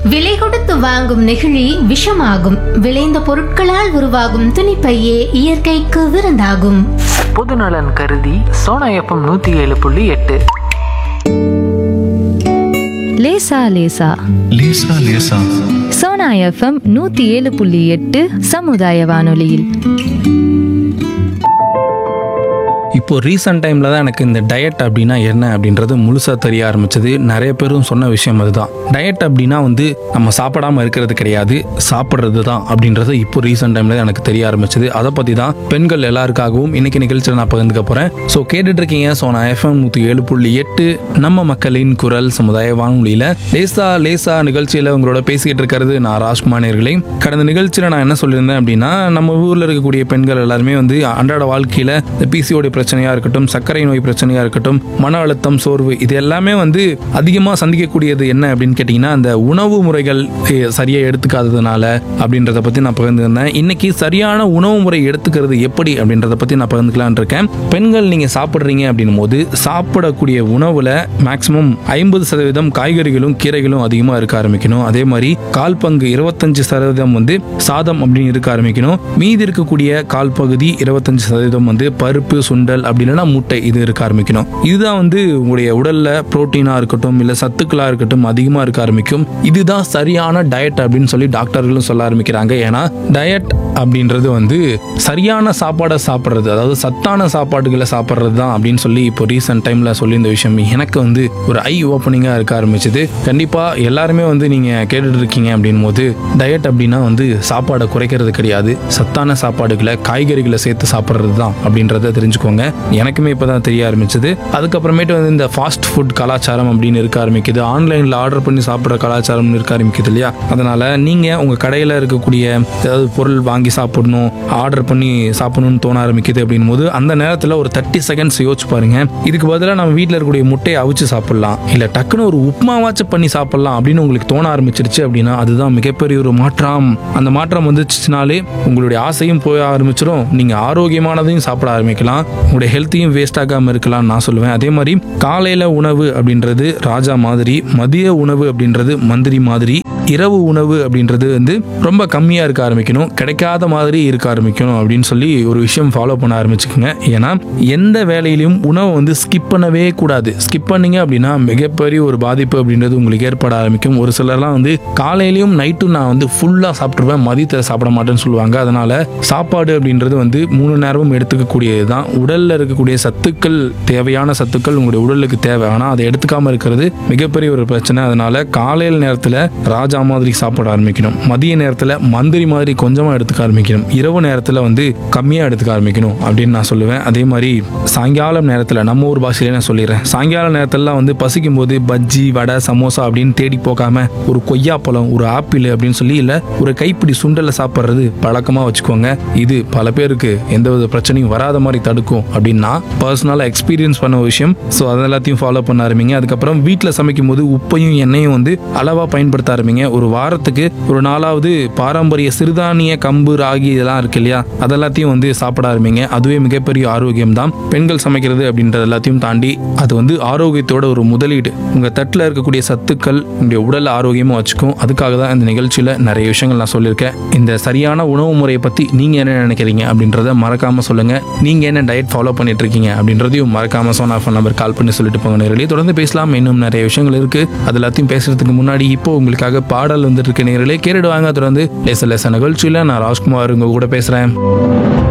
விலை கொடுத்து வாங்கும் நெகிழி விஷமாகும் விளைந்த பொருட்களால் உருவாகும் துணிப்பையே இயற்கைக்கு விருந்தாகும் பொதுநலன் கருதி சோனா எஃப்எம் நூற்றி ஏழு புள்ளி எட்டு லேசா லேசா லேசா லேசா சோனா எஃப்எம் நூத்தி ஏழு புள்ளி எட்டு சமுதாய வானொலியில் இப்போ ரீசெண்ட் டைமில் தான் எனக்கு இந்த டயட் அப்படின்னா என்ன அப்படின்றது முழுசாக தெரிய ஆரம்பிச்சது நிறைய பேரும் சொன்ன விஷயம் அதுதான் டயட் அப்படின்னா வந்து நம்ம சாப்பிடாம இருக்கிறது கிடையாது சாப்பிட்றது தான் அப்படின்றது இப்போ ரீசெண்ட் டைமில் எனக்கு தெரிய ஆரம்பிச்சது அதை பற்றி தான் பெண்கள் எல்லாருக்காகவும் இன்னைக்கு நிகழ்ச்சியில் நான் பகிர்ந்துக்க போகிறேன் ஸோ கேட்டுட்டு இருக்கீங்க ஸோ நான் எஃப்எம் நூற்றி ஏழு புள்ளி எட்டு நம்ம மக்களின் குரல் சமுதாய வானொலியில் லேசா லேசா நிகழ்ச்சியில் உங்களோட பேசிக்கிட்டு இருக்கிறது நான் ராஜ்குமார் நேயர்களே கடந்த நிகழ்ச்சியில் நான் என்ன சொல்லியிருந்தேன் அப்படின்னா நம்ம ஊரில் இருக்கக்கூடிய பெண்கள் எல்லாருமே வந்து அன்றாட வாழ்க்கையில் இந்த பிசிஓடி பிரச்சனையாக இருக்கட்டும் சர்க்கரை நோய் பிரச்சனையாக இருக்கட்டும் மன அழுத்தம் சோர்வு இது எல்லாமே வந்து அதிகமாக சந்திக்கக்கூடியது என்ன அப்படின்னு கேட்டிங்கன்னா அந்த உணவு முறைகள் சரியாக எடுத்துக்காததுனால அப்படின்றத பற்றி நான் பகிர்ந்துருந்தேன் இன்னைக்கு சரியான உணவு முறை எடுத்துக்கிறது எப்படி அப்படின்றத பற்றி நான் பகிர்ந்துக்கலான் இருக்கேன் பெண்கள் நீங்கள் சாப்பிட்றீங்க அப்படின்னும் போது சாப்பிடக்கூடிய உணவில் மேக்ஸிமம் ஐம்பது சதவீதம் காய்கறிகளும் கீரைகளும் அதிகமாக இருக்க ஆரம்பிக்கணும் அதே மாதிரி கால் பங்கு இருபத்தஞ்சு சதவீதம் வந்து சாதம் அப்படின்னு இருக்க ஆரம்பிக்கணும் மீதி இருக்கக்கூடிய கால் பகுதி இருபத்தஞ்சு சதவீதம் வந்து பருப்பு சுண்டல் அப்படி இல்லைன்னா முட்டை இது இருக்க ஆரம்பிக்கணும் இதுதான் வந்து உங்களுடைய உடல்ல புரோட்டீனா இருக்கட்டும் இல்ல சத்துக்களா இருக்கட்டும் அதிகமா இருக்க ஆரம்பிக்கும் இதுதான் சரியான டயட் அப்படின்னு சொல்லி டாக்டர்களும் சொல்ல ஆரம்பிக்கிறாங்க ஏன்னா டயட் அப்படின்றது வந்து சரியான சாப்பாடை சாப்பிட்றது அதாவது சத்தான சாப்பாடுகளை சாப்பிட்றது தான் அப்படின்னு சொல்லி இப்போ ரீசெண்ட் டைம்ல சொல்லியிருந்த விஷயம் எனக்கு வந்து ஒரு ஐ ஓப்பனிங்கா இருக்க ஆரம்பிச்சது கண்டிப்பா எல்லாருமே வந்து நீங்க கேட்டுட்டு இருக்கீங்க அப்படின் போது டயட் அப்படின்னா வந்து சாப்பாடை குறைக்கிறது கிடையாது சத்தான சாப்பாடுகளை காய்கறிகளை சேர்த்து சாப்பிட்றது தான் அப்படின்றத தெரிஞ்சுக்கோங்க எனக்குமே இப்போதான் தெரிய ஆரம்பிச்சது அதுக்கப்புறமேட்டு வந்து இந்த ஃபாஸ்ட் ஃபுட் கலாச்சாரம் அப்படின்னு இருக்க ஆரம்பிக்குது ஆன்லைனில் ஆர்டர் பண்ணி சாப்பிட்ற கலாச்சாரம் இருக்க ஆரம்பிக்குது இல்லையா அதனால நீங்க உங்க கடையில் இருக்கக்கூடிய ஏதாவது பொருள் வாங்கி சாப்பிடணும் ஆர்டர் பண்ணி சாப்பிடணும்னு தோண ஆரம்பிக்குது அப்படின் போது அந்த நேரத்தில் ஒரு தேர்ட்டி செகண்ட்ஸ் யோசிச்சு பாருங்க இதுக்கு பதிலாக நம்ம வீட்டில் இருக்கக்கூடிய முட்டையை அவிச்சு சாப்பிடலாம் இல்லை டக்குன்னு ஒரு உப்புமாவாச்சும் பண்ணி சாப்பிடலாம் அப்படின்னு உங்களுக்கு தோண ஆரம்பிச்சிருச்சு அப்படின்னா அதுதான் மிகப்பெரிய ஒரு மாற்றம் அந்த மாற்றம் வந்துச்சுனாலே உங்களுடைய ஆசையும் போய் ஆரம்பிச்சிடும் நீங்க ஆரோக்கியமானதையும் சாப்பிட ஆரம்பிக்கலாம் உங்களுடைய ஹெல்த்தையும் வேஸ்ட் ஆகாம இருக்கலாம் நான் சொல்லுவேன் அதே மாதிரி காலையில உணவு அப்படின்றது ராஜா மாதிரி மதிய உணவு அப்படின்றது மந்திரி மாதிரி இரவு உணவு அப்படின்றது வந்து ரொம்ப கம்மியா இருக்க ஆரம்பிக்கணும் கிடைக்காத மாதிரி இருக்க ஆரம்பிக்கணும் அப்படின்னு சொல்லி ஒரு விஷயம் ஃபாலோ பண்ண ஆரம்பிச்சுக்கோங்க ஏன்னா எந்த வேலையிலையும் உணவை வந்து ஸ்கிப் பண்ணவே கூடாது ஸ்கிப் பண்ணீங்க அப்படின்னா மிகப்பெரிய ஒரு பாதிப்பு அப்படின்றது உங்களுக்கு ஏற்பட ஆரம்பிக்கும் ஒரு சிலர்லாம் வந்து காலையிலையும் நைட்டும் நான் வந்து ஃபுல்லாக சாப்பிட்ருவேன் மதியத்தை சாப்பிட மாட்டேன்னு சொல்லுவாங்க அதனால சாப்பாடு அப்படின்றது வந்து மூணு நேரமும் எடுத்துக்கக்கூடியது தான் உடல்ல இருக்கக்கூடிய சத்துக்கள் தேவையான சத்துக்கள் உங்களுடைய உடலுக்கு தேவை ஆனால் அதை எடுத்துக்காம இருக்கிறது மிகப்பெரிய ஒரு பிரச்சனை அதனால காலையில் நேரத்தில் ராஜா மாதிரி சாப்பிட ஆரம்பிக்கணும் மதிய நேரத்தில் மந்திரி மாதிரி கொஞ்சமாக எடுத்துக்க ஆரம்பிக்கணும் இரவு நேரத்தில் வந்து கம்மியாக எடுத்துக்க ஆரம்பிக்கணும் அப்படின்னு நான் சொல்லுவேன் அதே மாதிரி சாயங்காலம் நேரத்தில் நம்ம ஊர் பாஷையிலே நான் சொல்லிடுறேன் சாயங்கால நேரத்திலலாம் வந்து பசிக்கும் போது பஜ்ஜி வடை சமோசா அப்படின்னு தேடி போகாம ஒரு கொய்யாப்பழம் ஒரு ஆப்பிள் அப்படின்னு சொல்லி இல்லை ஒரு கைப்பிடி சுண்டலை சாப்பிட்றது பழக்கமாக வச்சுக்கோங்க இது பல பேருக்கு எந்தவித பிரச்சனையும் வராத மாதிரி தடுக்கும் அப்படின்னா பர்சனலாக எக்ஸ்பீரியன்ஸ் பண்ண ஒரு விஷயம் ஸோ அது எல்லாத்தையும் ஃபாலோ பண்ண ஆரம்பிங்க அதுக்கப்புறம் வீட்டில் சமைக்கும் போது உப்பையும் எண்ணெயும் வந்து அளவாக பயன்படுத்த ஆரம்பிங்க ஒரு வாரத்துக்கு ஒரு நாலாவது பாரம்பரிய சிறுதானிய கம்பு ராகி இதெல்லாம் இருக்கு இல்லையா அதெல்லாத்தையும் வந்து சாப்பிட ஆரம்பிங்க அதுவே மிகப்பெரிய ஆரோக்கியம் தான் பெண்கள் சமைக்கிறது அப்படின்றது எல்லாத்தையும் தாண்டி அது வந்து ஆரோக்கியத்தோட ஒரு முதலீடு உங்க தட்டில் இருக்கக்கூடிய சத்துக்கள் உங்களுடைய உடல் ஆரோக்கியமும் வச்சுக்கும் அதுக்காக தான் இந்த நிகழ்ச்சியில் நிறைய விஷயங்கள் நான் சொல்லியிருக்கேன் இந்த சரியான உணவு முறையை பற்றி நீங்கள் என்ன நினைக்கிறீங்க அப்படின்றத மறக்காம சொல்லுங்க நீங்க என்ன டயட் ஃபாலோ பண்ணிட்டு இருக்கீங்க அப்படின்றதையும் மறக்காம சோனா ஃபோன் நம்பர் கால் பண்ணி சொல்லிட்டு போங்க நேரடியே தொடர்ந்து பேசலாம் இன்னும் நிறைய விஷயங்கள் இருக்கு அது எல்லாத்தையும் பேசுறதுக்கு முன்னாடி இப்போ உங்களுக்காக பாடல் வந்துட்டு இருக்க நேரலே கேட்டுடுவாங்க தொடர்ந்து லேச லேச நிகழ்ச்சியில் நான் ராஜ்குமார் உங்க கூட பேசுறேன்